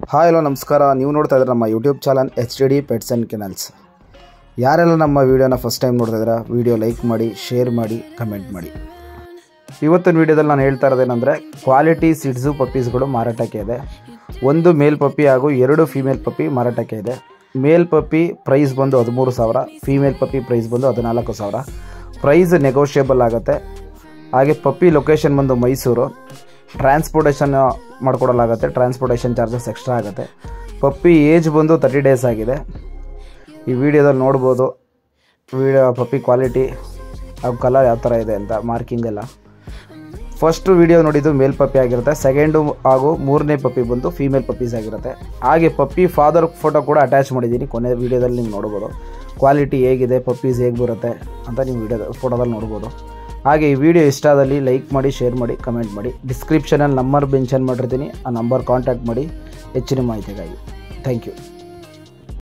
hi hello ನಮಸ್ಕಾರ ನೀವು ನೋಡ್ತಾ ಇದ್ರೆ ನಮ್ಮ YouTube channel H D D pets and kennels ಯಾರೆಲ್ಲ ನಮ್ಮ ವೀಡಿಯೋನ ಫಸ್ಟ್ ಟೈಮ್ ನೋಡ್ತಾ ಇದ್ದೀರಾ ವೀಡಿಯೋ ಲೈಕ್ ಮಾಡಿ ಶೇರ್ ಮಾಡಿ ಕಮೆಂಟ್ ಮಾಡಿ ಇವತ್ತಿನ ವೀಡಿಯೋದಲ್ಲಿ ನಾನು ಹೇಳ್ತಾ ಇರೋದೇನೆಂದರೆ ಕ್ವಾಲಿಟಿ ಸಿಡ್ಸು ಪಪ್ಪೀಸ್ಗಳು ಮಾರಾಟಕ್ಕೆ ಇದೆ ಒಂದು ಮೇಲ್ ಪಪ್ಪಿ ಹಾಗೂ ಎರಡು ಫೀಮೇಲ್ ಪಪ್ಪಿ ಮಾರಾಟಕ್ಕೆ ಇದೆ ಮೇಲ್ ಪಪ್ಪಿ ಪ್ರೈಸ್ ಬಂದು ಹದಿಮೂರು ಸಾವಿರ ಫೀಮೇಲ್ ಪಪ್ಪಿ ಪ್ರೈಸ್ ಬಂದು ಹದಿನಾಲ್ಕು ಸಾವಿರ ಪ್ರೈಸ್ ನೆಗೋಷಿಯಬಲ್ ಆಗುತ್ತೆ ಹಾಗೆ ಪಪ್ಪಿ ಲೊಕೇಶನ್ ಬಂದು ಮೈಸೂರು ಟ್ರಾನ್ಸ್ಪೋರ್ಟೇಷನ್ ಮಾಡಿಕೊಡಲಾಗುತ್ತೆ ಟ್ರಾನ್ಸ್ಪೋರ್ಟೇಷನ್ ಚಾರ್ಜಸ್ ಎಕ್ಸ್ಟ್ರಾ ಆಗುತ್ತೆ ಪಪ್ಪಿ ಏಜ್ ಬಂದು ತರ್ಟಿ ಡೇಸ್ ಆಗಿದೆ ಈ ವಿಡಿಯೋದಲ್ಲಿ ನೋಡ್ಬೋದು ವಿಡಿಯೋ ಪಪ್ಪಿ ಕ್ವಾಲಿಟಿ ಹಾಗೂ ಕಲರ್ ಯಾವ ಥರ ಇದೆ ಅಂತ ಮಾರ್ಕಿಂಗ್ ಎಲ್ಲ ಫಸ್ಟು ವಿಡಿಯೋ ನೋಡಿದ್ದು ಮೇಲ್ ಪಪ್ಪಿ ಆಗಿರುತ್ತೆ ಸೆಕೆಂಡು ಹಾಗೂ ಮೂರನೇ ಪಪ್ಪಿ ಬಂದು ಫೀಮೇಲ್ ಪಪ್ಪೀಸ್ ಆಗಿರುತ್ತೆ ಹಾಗೆ ಪಪ್ಪಿ ಫಾದರ್ ಫೋಟೋ ಕೂಡ ಅಟ್ಯಾಚ್ ಮಾಡಿದ್ದೀನಿ ಕೊನೆ ವಿಡಿಯೋದಲ್ಲಿ ನೀವು ನೋಡ್ಬೋದು ಕ್ವಾಲಿಟಿ ಹೇಗಿದೆ ಪಪ್ಪೀಸ್ ಹೇಗೆ ಬರುತ್ತೆ ಅಂತ ನೀವು ವಿಡಿಯೋ ಫೋಟೋದಲ್ಲಿ ನೋಡ್ಬೋದು ಹಾಗೆ ಈ ವಿಡಿಯೋ ಇಷ್ಟ ಆದಲ್ಲಿ ಲೈಕ್ ಮಾಡಿ ಶೇರ್ ಮಾಡಿ ಕಮೆಂಟ್ ಮಾಡಿ ಡಿಸ್ಕ್ರಿಪ್ಷನಲ್ಲಿ ನಂಬರ್ ಮೆನ್ಷನ್ ಮಾಡಿರ್ತೀನಿ ಆ ನಂಬರ್ ಕಾಂಟ್ಯಾಕ್ಟ್ ಮಾಡಿ ಹೆಚ್ಚಿನ ಮಾಹಿತಿಗಾಗಿ ಥ್ಯಾಂಕ್ ಯು